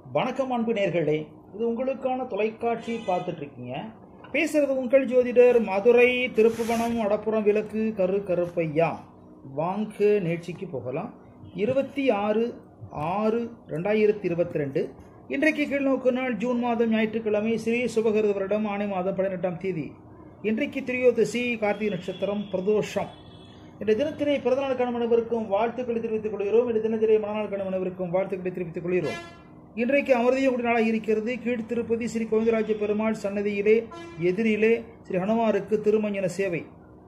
வணக்கம் அன்பு நேர்களே இது உங்களுக்கான தொலைக்காட்சி பார்த்துட்டு இருக்கீங்க பேசுறது உங்கள் ஜோதிடர் மதுரை திருப்புவனம் வடப்புறம் விளக்கு கரு கருப்பையா வாங்க நிகழ்ச்சிக்கு போகலாம் இருபத்தி ஆறு ஆறு ரெண்டாயிரத்தி இருபத்தி ரெண்டு இன்றைக்கு கீழ்நோக்கு நாள் ஜூன் மாதம் ஞாயிற்றுக்கிழமை ஸ்ரீ சுபகிருத வருடம் ஆணை மாதம் பதினெட்டாம் தேதி இன்றைக்கு திரியோதசி கார்த்திகை நட்சத்திரம் பிரதோஷம் இந்த தினத்தினை பிறந்தநாள் கணவன் அனைவருக்கும் வாழ்த்துக்களை தெரிவித்துக் கொள்கிறோம் இந்த தினத்திலே மணநாள் கணவன் அனைவருக்கும் வாழ்த்துக்களை தெரிவித்துக் கொள்கிறோம் இன்றைக்கு அமர்தியக்கூடிய நாளாக இருக்கிறது கீழ் திருப்பதி ஸ்ரீ கோவிந்தராஜ பெருமாள் சன்னதியிலே எதிரிலே ஸ்ரீ ஹனுமாருக்கு திருமஞ்சன சேவை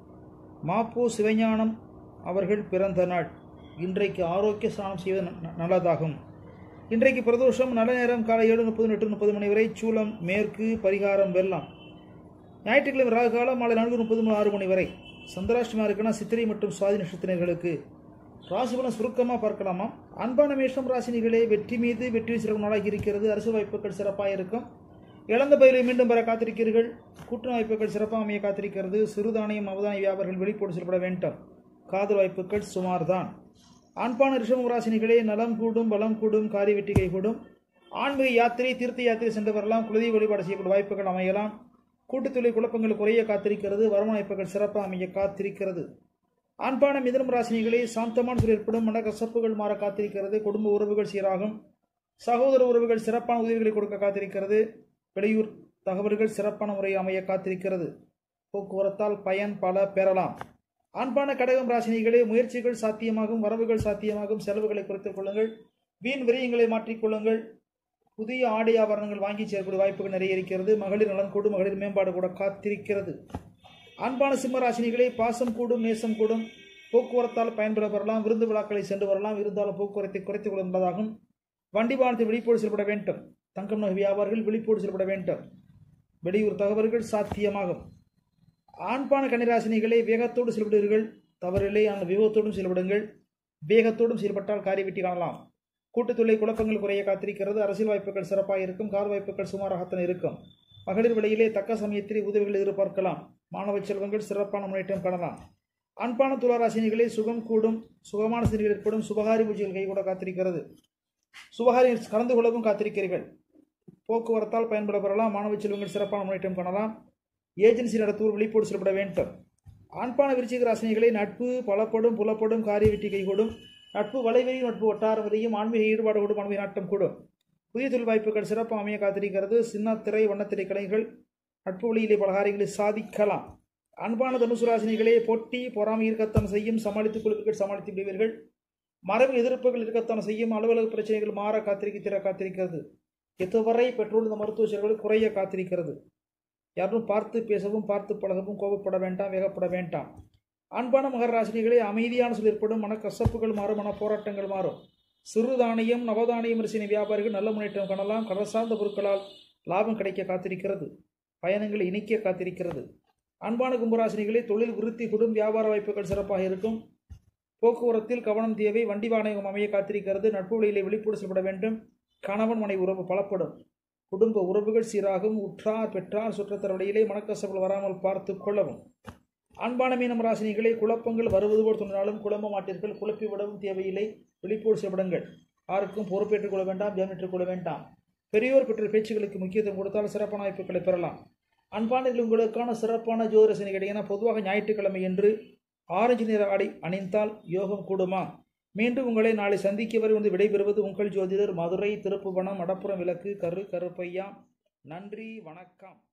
மாப்போ சிவஞானம் அவர்கள் பிறந்த நாள் இன்றைக்கு ஆரோக்கிய ஸ்நானம் செய்வது ந- நல்லதாகும் இன்றைக்கு பிரதோஷம் நல்ல நேரம் காலை ஏழு முப்பது எட்டு முப்பது மணி வரை சூலம் மேற்கு பரிகாரம் வெள்ளம் ஞாயிற்றுக்கிழமை ராகு காலம் மாலை நான்கு முப்பது மணி ஆறு மணி வரை சந்திராஷ்டமா இருக்குன்னா சித்திரை மற்றும் சுவாதி நட்சத்திரங்களுக்கு ராசிபலன் சுருக்கமாக பார்க்கலாமா அன்பான மேஷம் ராசினிகளே வெற்றி மீது வெற்றி சிறப்பு நாளாகி இருக்கிறது அரசு வாய்ப்புகள் சிறப்பாக இருக்கும் இழந்த பயிரை மீண்டும் பெற காத்திருக்கிறீர்கள் கூட்டுறவு வாய்ப்புகள் சிறப்பாக அமைய காத்திருக்கிறது சிறுதானியம் நவதானிய வியாபாரிகள் வெளிப்போடு செயல்பட வேண்டும் காதல் வாய்ப்புகள் சுமார்தான் ஆண்பான ரிஷபம் ராசினிகளே நலம் கூடும் பலம் கூடும் காரி வெற்றி கைகூடும் ஆன்மீக யாத்திரை தீர்த்த யாத்திரை சென்று வரலாம் குலதெய்வ வழிபாடு செய்யக்கூடிய வாய்ப்புகள் அமையலாம் கூட்டுத்தொழில் குழப்பங்கள் குறைய காத்திருக்கிறது வருமான வாய்ப்புகள் சிறப்பாக அமைய காத்திருக்கிறது ஆண்பான மிதனம் ராசினிகளே சாந்தமான சூழல் ஏற்படும் மனக்கசப்புகள் மாற காத்திருக்கிறது குடும்ப உறவுகள் சீராகும் சகோதர உறவுகள் சிறப்பான உதவிகளை கொடுக்க காத்திருக்கிறது வெளியூர் தகவல்கள் சிறப்பான முறையில் அமைய காத்திருக்கிறது போக்குவரத்தால் பயன் பல பெறலாம் ஆண்பான கடகம் ராசினிகளே முயற்சிகள் சாத்தியமாகும் வரவுகள் சாத்தியமாகும் செலவுகளை குறைத்துக் கொள்ளுங்கள் வீண் விரயங்களை மாற்றிக்கொள்ளுங்கள் புதிய ஆடை ஆபரணங்கள் வாங்கி சேர்க்கக்கூடிய வாய்ப்புகள் நிறைய இருக்கிறது மகளிர் நலன் கூடும் மகளிர் மேம்பாடு கூட காத்திருக்கிறது அன்பான சிம்ம ராசினிகளே பாசம் கூடும் நேசம் கூடும் போக்குவரத்தால் பயன்பெற பெறலாம் விருந்து விழாக்களை சென்று வரலாம் இருந்தாலும் போக்குவரத்தை குறைத்துக் கொள்ள என்பதாகும் வண்டி வாகனத்தில் விழிப்போடு செயல்பட வேண்டும் தங்கம் நகை வியாபாரிகள் விழிப்போடு செயல்பட வேண்டும் வெளியூர் தகவல்கள் சாத்தியமாகும் ஆண்பான கன்னிராசினிகளை வேகத்தோடு செயல்படுவீர்கள் தவறில்லை ஆனால் விவேகத்தோடும் செயல்படுங்கள் வேகத்தோடும் செயல்பட்டால் காரிய வெற்றி காணலாம் கூட்டுத்தொழில் குழப்பங்கள் குறைய காத்திருக்கிறது அரசியல் வாய்ப்புகள் சிறப்பாக இருக்கும் கார் வாய்ப்புகள் சுமாராகத்தான் இருக்கும் மகளிர் விலையிலே தக்க சமயத்தில் உதவிகள் எதிர்பார்க்கலாம் மாணவ செல்வங்கள் சிறப்பான முன்னேற்றம் காணலாம் அன்பான துளாராசினிகளே சுகம் கூடும் சுகமான சிறிகள் ஏற்படும் சுபகாரி பூஜைகள் கைகூட காத்திருக்கிறது சுபகாரி கலந்து கொள்ளவும் காத்திருக்கிறீர்கள் போக்குவரத்தால் பயன்பட பெறலாம் மாணவ செல்வங்கள் சிறப்பான முன்னேற்றம் காணலாம் ஏஜென்சி நடத்துவோர் விழிப்போடு செயல்பட வேண்டும் ஆண்பான விருச்சிக ராசினிகளை நட்பு பலப்படும் புலப்படும் காரிய வெற்றி கைகூடும் நட்பு வலைவெளியும் நட்பு வட்டாரவதையும் ஆன்மீக ஈடுபாடு கூடும் ஆன்மீக நாட்டம் கூடும் புதிய தொழில் வாய்ப்புகள் சிறப்பாக அமைய காத்திருக்கிறது சின்னத்திரை வண்ணத்திரை கலைகள் நட்பு வழியிலே பலகாரியங்களை சாதிக்கலாம் அன்பான தனுசு ராசினிகளே போட்டி பொறாமை இருக்கத்தான் செய்யும் சமாளித்துக் கொள்வீர்கள் சமாளித்து விடுவீர்கள் மரபு எதிர்ப்புகள் இருக்கத்தான் செய்யும் அலுவலக பிரச்சனைகள் மாற காத்திருக்க திற காத்திருக்கிறது எதுவரை பெட்ரோல் இந்த மருத்துவ செலவுகள் குறைய காத்திருக்கிறது யாரும் பார்த்து பேசவும் பார்த்து பழகவும் கோபப்பட வேண்டாம் வேகப்பட வேண்டாம் அன்பான மகர ராசினிகளே அமைதியான சொல் ஏற்படும் மனக்கசப்புகள் மாறும் மன போராட்டங்கள் மாறும் சிறுதானியம் நவதானியம் அரிசினை வியாபாரிகள் நல்ல முன்னேற்றம் காணலாம் கடல் சார்ந்த பொருட்களால் லாபம் கிடைக்க காத்திருக்கிறது பயணங்கள் இனிக்க காத்திருக்கிறது அன்பான கும்பராசினிகளே தொழில் விருத்தி குடும் வியாபார வாய்ப்புகள் சிறப்பாக இருக்கும் போக்குவரத்தில் கவனம் தேவை வண்டி வாகனம் அமைய காத்திருக்கிறது நட்பு வழியிலே விழிப்போடு செயல்பட வேண்டும் கணவன் மனை உறவு பலப்படும் குடும்ப உறவுகள் சீராகும் உற்றார் பெற்றார் சுற்றத்தர் வழியிலே மனக்கசப்புகள் வராமல் பார்த்து கொள்ளவும் அன்பான மீனம் ராசினிகளே குழப்பங்கள் வருவது போல் தோன்றினாலும் குழம்ப மாட்டீர்கள் குழப்பி விடவும் தேவையில்லை விழிப்போடு செயல்படுங்கள் யாருக்கும் பொறுப்பேற்றுக் கொள்ள வேண்டாம் ஜாமீற்றுக் கொள்ள வேண்டாம் பெரியோர் பெற்ற பேச்சுகளுக்கு முக்கியத்துவம் கொடுத்தால் சிறப்பான வாய்ப்புகளை பெறலாம் அன்பானதில் உங்களுக்கான சிறப்பான ஜோதிரசனை கிடையாது பொதுவாக ஞாயிற்றுக்கிழமை என்று ஆரஞ்சு நிற ஆடை அணிந்தால் யோகம் கூடுமா மீண்டும் உங்களை நாளை சந்திக்க வரை வந்து விடைபெறுவது உங்கள் ஜோதிடர் மதுரை திருப்புவனம் மடப்புறம் விளக்கு கரு கருப்பையா நன்றி வணக்கம்